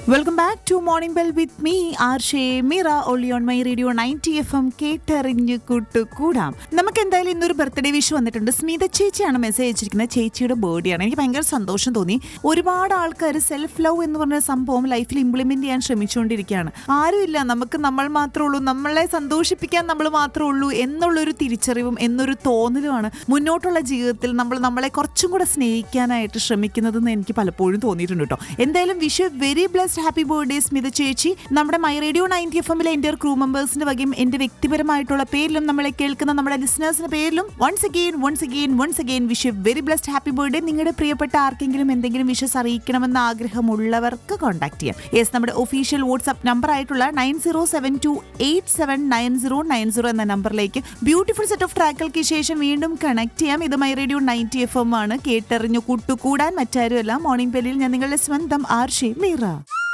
welcome back to morning bell with me R J Meera ഒളി on my radio ninety F M കേട്ടറിഞ്ഞ് കൂട്ടുകൂടാം നമുക്ക് എന്തായാലും ഇന്നൊരു ബർത്ത്ഡേ വിഷ് വന്നിട്ടുണ്ട് സ്മിത ചേച്ചിയാണ് മെസ്സേജ് അയച്ചിരിക്കുന്നത് ചേച്ചിയുടെ ബർത്ത്ഡേ ആണ് എനിക്ക് ഭയങ്കര സന്തോഷം തോന്നി ഒരുപാട് ആൾക്കാർ സെൽഫ് ലവ് എന്ന് പറഞ്ഞ സംഭവം ലൈഫിൽ ഇംപ്ലിമെന്റ് ചെയ്യാൻ ശ്രമിച്ചുകൊണ്ടിരിക്കുകയാണ് ആരുമില്ല നമുക്ക് നമ്മൾ മാത്രമേ ഉള്ളൂ നമ്മളെ സന്തോഷിപ്പിക്കാൻ നമ്മൾ മാത്രമേ ഉള്ളൂ എന്നുള്ളൊരു തിരിച്ചറിവും എന്നൊരു തോന്നലുമാണ് മുന്നോട്ടുള്ള ജീവിതത്തിൽ നമ്മൾ നമ്മളെ കുറച്ചും കൂടെ സ്നേഹിക്കാനായിട്ട് ശ്രമിക്കുന്നതെന്ന് എനിക്ക് പലപ്പോഴും തോന്നിയിട്ടുണ്ട് കേട്ടോ എന്തായാലും wish very blessed happy birthday Smitha ചേച്ചി നമ്മുടെ മൈ റേഡിയോ നയൻറ്റി എഫ് എമ്മിലെ എൻ്റെ ക്രൂ മെമ്പേഴ്സിന്റെ വകയും എൻ്റെ വ്യക്തിപരമായിട്ടുള്ള പേരിലും നമ്മളെ കേൾക്കുന്ന നമ്മുടെ ലിസണേഴ്സിന്റെ പേരിലും once again once again once again wish very blessed happy birthday നിങ്ങളുടെ പ്രിയപ്പെട്ട ആർക്കെങ്കിലും എന്തെങ്കിലും വിഷസ് അറിയിക്കണമെന്ന ആഗ്രഹമുള്ളവർക്ക് കോൺടാക്ട് ചെയ്യാം യെസ് നമ്മുടെ ഒഫീഷ്യൽ വാട്സ്ആപ്പ് നമ്പർ ആയിട്ടുള്ള nine zero seven two eight seven nine zero nine zero എന്ന നമ്പറിലേക്ക് ബ്യൂട്ടിഫുൾ സെറ്റ് ഓഫ് ട്രാക്കുകൾക്ക് ശേഷം വീണ്ടും കണക്ട് ചെയ്യാം ഇത് my radio ninety F M ആണ് കേട്ടറിഞ്ഞു കൂട്ടുകൂടാൻ മറ്റാരുമല്ല മോർണിംഗ് ബെല്ലിൽ ഞാൻ നിങ്ങളുടെ സ്വന്തം ആർഷി മീറ